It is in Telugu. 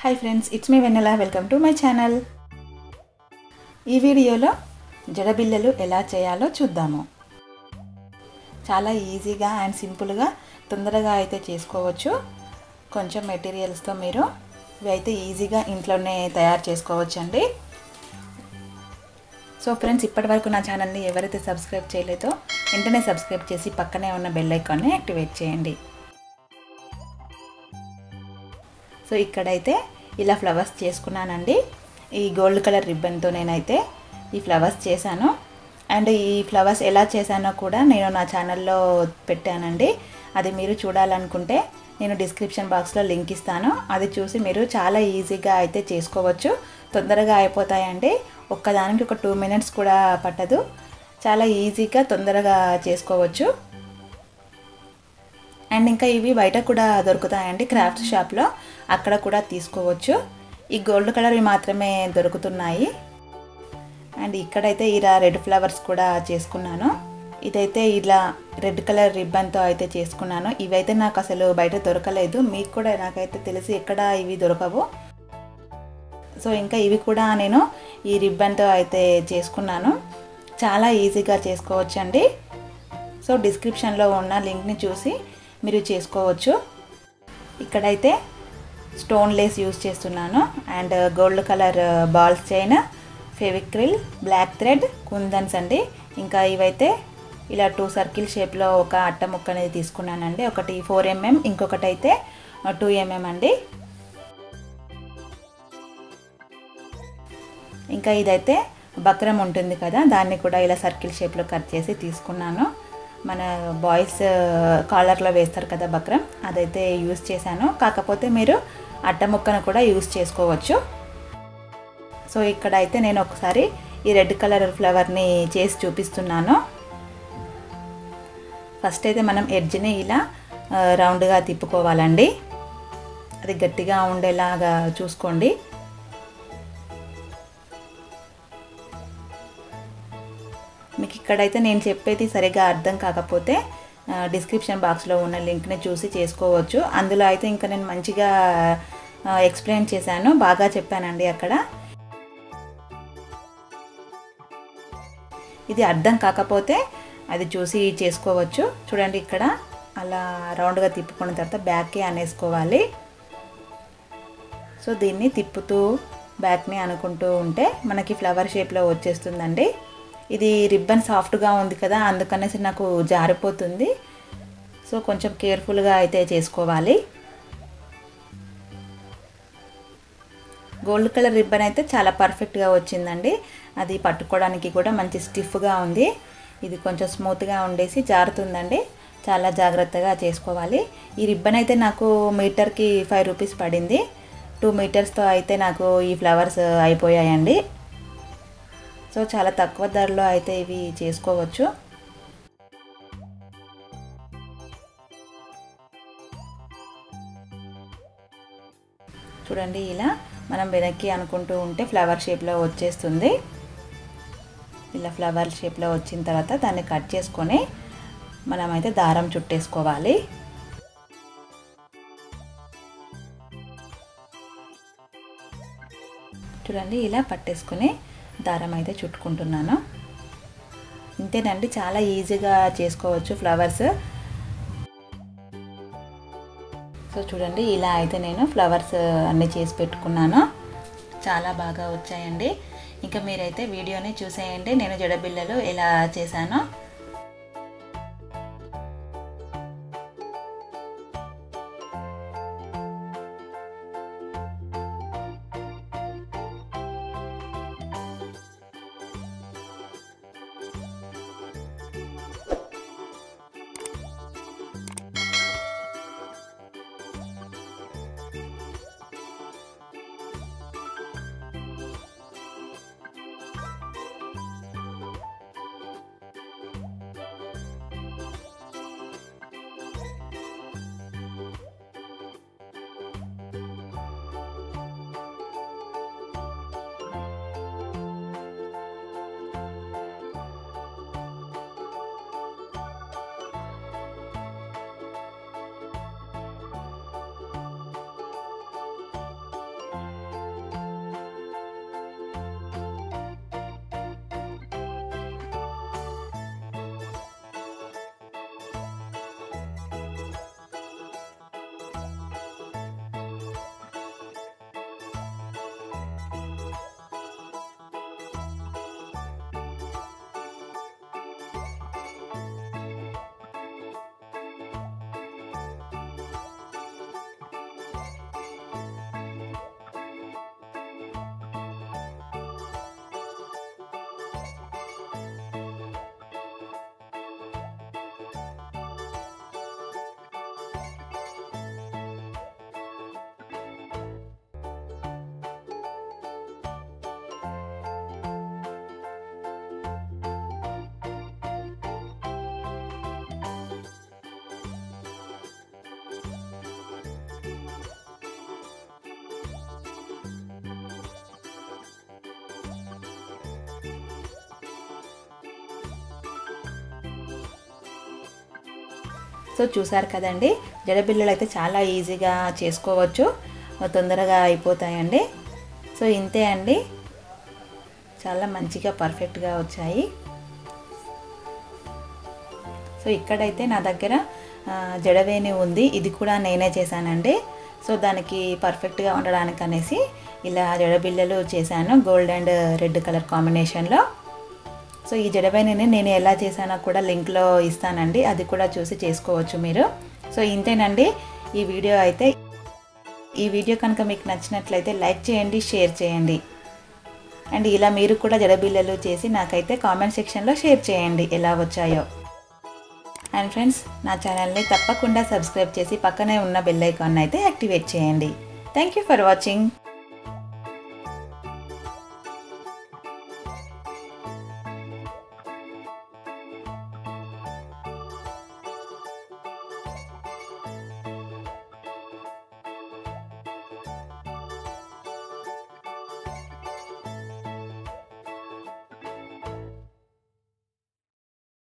hi friends it's me Vennela welcome to my channel ఈ వీడియోలో జడబిళ్ళలు ఎలా చేయాలో చూద్దాము చాలా ఈజీగా అండ్ సింపుల్గా తొందరగా అయితే చేసుకోవచ్చు కొంచెం మెటీరియల్స్తో మీరు ఇవి అయితే ఈజీగా ఇంట్లోనే తయారు చేసుకోవచ్చండి సో ఫ్రెండ్స్ ఇప్పటివరకు నా ఛానల్ని ఎవరైతే సబ్స్క్రైబ్ చేయలేదో వెంటనే సబ్స్క్రైబ్ చేసి పక్కనే ఉన్న బెల్ ఐకాన్ని యాక్టివేట్ చేయండి సో ఇక్కడైతే ఇలా ఫ్లవర్స్ చేసుకున్నానండి ఈ గోల్డ్ కలర్ రిబ్బన్తో నేనైతే ఈ ఫ్లవర్స్ చేశాను అండ్ ఈ ఫ్లవర్స్ ఎలా చేశానో కూడా నేను నా ఛానల్లో పెట్టానండి అది మీరు చూడాలనుకుంటే నేను డిస్క్రిప్షన్ బాక్స్లో లింక్ ఇస్తాను అది చూసి మీరు చాలా ఈజీగా అయితే చేసుకోవచ్చు తొందరగా అయిపోతాయండి ఒక్కదానికి ఒక టూ మినిట్స్ కూడా పట్టదు చాలా ఈజీగా తొందరగా చేసుకోవచ్చు అండ్ ఇంకా ఇవి బయట కూడా దొరుకుతాయండి క్రాఫ్ట్ షాప్లో అక్కడ కూడా తీసుకోవచ్చు ఈ గోల్డ్ కలర్వి మాత్రమే దొరుకుతున్నాయి అండ్ ఇక్కడైతే ఇలా రెడ్ ఫ్లవర్స్ కూడా చేసుకున్నాను ఇదైతే ఇలా రెడ్ కలర్ రిబ్బన్తో అయితే చేసుకున్నాను ఇవైతే నాకు అసలు బయట దొరకలేదు మీకు కూడా నాకైతే తెలిసి ఎక్కడ ఇవి దొరకవు సో ఇంకా ఇవి కూడా నేను ఈ రిబ్బన్తో అయితే చేసుకున్నాను చాలా ఈజీగా చేసుకోవచ్చండి సో డిస్క్రిప్షన్లో ఉన్న లింక్ని చూసి మీరు చేసుకోవచ్చు ఇక్కడైతే స్టోన్ లేస్ యూస్ చేస్తున్నాను and gold colour balls chain Fevicryl black thread kundans అండి ఇంకా ఇవైతే ఇలా టూ సర్కిల్ షేప్లో ఒక అట్ట ముక్క అనేది తీసుకున్నానండి ఒకటి ఫోర్ ఎంఎం ఇంకొకటి అయితే టూ ఎంఎం అండి ఇంకా ఇదైతే బక్రం ఉంటుంది కదా దాన్ని కూడా ఇలా సర్కిల్ షేప్లో కట్ చేసి తీసుకున్నాను మన బాయ్స్ కాలర్లో వేస్తారు కదా బక్రం అదైతే యూస్ చేశాను కాకపోతే మీరు అట్ట ముక్కను కూడా యూస్ చేసుకోవచ్చు సో ఇక్కడ అయితే నేను ఒకసారి ఈ రెడ్ కలర్ ఫ్లవర్ని చేసి చూపిస్తున్నాను ఫస్ట్ అయితే మనం ఎడ్జ్ని ఇలా రౌండ్గా తిప్పుకోవాలండి అది గట్టిగా ఉండేలాగా చూసుకోండి మీకు ఇక్కడైతే నేను చెప్పేది సరిగా అర్థం కాకపోతే డిస్క్రిప్షన్ బాక్స్లో ఉన్న లింక్ని చూసి చేసుకోవచ్చు అందులో అయితే ఇంకా నేను మంచిగా ఎక్స్ప్లెయిన్ చేశాను బాగా చెప్పానండి అక్కడ ఇది అర్థం కాకపోతే అది చూసి చేసుకోవచ్చు చూడండి ఇక్కడ అలా రౌండ్గా తిప్పుకున్న తర్వాత బ్యాక్కి అనేసుకోవాలి సో దీన్ని తిప్పుతూ బ్యాక్ని అనుకుంటూ ఉంటే మనకి ఫ్లవర్ షేప్లో వచ్చేస్తుందండి ఇది రిబ్బన్ సాఫ్ట్గా ఉంది కదా అందుకనేసి నాకు జారిపోతుంది సో కొంచెం కేర్ఫుల్గా అయితే చేసుకోవాలి గోల్డ్ కలర్ రిబ్బన్ అయితే చాలా పర్ఫెక్ట్గా వచ్చిందండి అది పట్టుకోవడానికి కూడా మంచి స్టిఫ్గా ఉంది ఇది కొంచెం స్మూత్గా ఉండేసి జారుతుందండి చాలా జాగ్రత్తగా చేసుకోవాలి ఈ రిబ్బన్ అయితే నాకు మీటర్కి ఫైవ్ రూపీస్ పడింది టూ మీటర్స్తో అయితే నాకు ఈ ఫ్లవర్స్ అయిపోయాయండి సో చాలా తక్కువ ధరలో అయితే ఇవి చేసుకోవచ్చు చూడండి ఇలా మనం వెనక్కి అనుకుంటూ ఉంటే ఫ్లవర్ షేప్లో వచ్చేస్తుంది ఇలా ఫ్లవర్ షేప్లో వచ్చిన తర్వాత దాన్ని కట్ చేసుకొని మనమైతే దారం చుట్టేసుకోవాలి చూడండి ఇలా పట్టేసుకుని దారం అయితే చుట్టుకుంటున్నాను ఇంతేనండి చాలా ఈజీగా చేసుకోవచ్చు ఫ్లవర్స్ సో చూడండి ఇలా అయితే నేను ఫ్లవర్స్ అన్నీ చేసి పెట్టుకున్నాను చాలా బాగా వచ్చాయండి ఇంకా మీరైతే వీడియోని చూసేయండి నేను జడబిళ్ళలు ఎలా చేశానో సో చూసారు కదండి జడబిళ్ళలు అయితే చాలా ఈజీగా చేసుకోవచ్చు తొందరగా అయిపోతాయండి సో ఇంతే అండి చాలా మంచిగా పర్ఫెక్ట్గా వచ్చాయి సో ఇక్కడైతే నా దగ్గర ఆ, జడవేణి ఉంది ఇది కూడా నేనే చేశానండి సో దానికి పర్ఫెక్ట్గా ఉండడానికి అనేసి ఇలా జడబిళ్ళలు చేశాను గోల్డ్ అండ్ రెడ్ కలర్ కాంబినేషన్లో సో ఈ జడవేణిని నేను ఎలా చేశానో కూడా లింక్లో ఇస్తానండి అది కూడా చూసి చేసుకోవచ్చు మీరు సో ఇంతేనండి ఈ వీడియో అయితే ఈ వీడియో కనుక మీకు నచ్చినట్లయితే లైక్ చేయండి షేర్ చేయండి అండ్ ఇలా మీరు కూడా జడబిళ్ళలు చేసి నాకైతే కామెంట్ సెక్షన్లో షేర్ చేయండి ఎలా వచ్చాయో అండ్ ఫ్రెండ్స్ నా ఛానల్ని తప్పకుండా సబ్స్క్రైబ్ చేసి పక్కనే ఉన్న బెల్ ఐకాన్ అయితే యాక్టివేట్ చేయండి థ్యాంక్ యూ ఫర్ వాచింగ్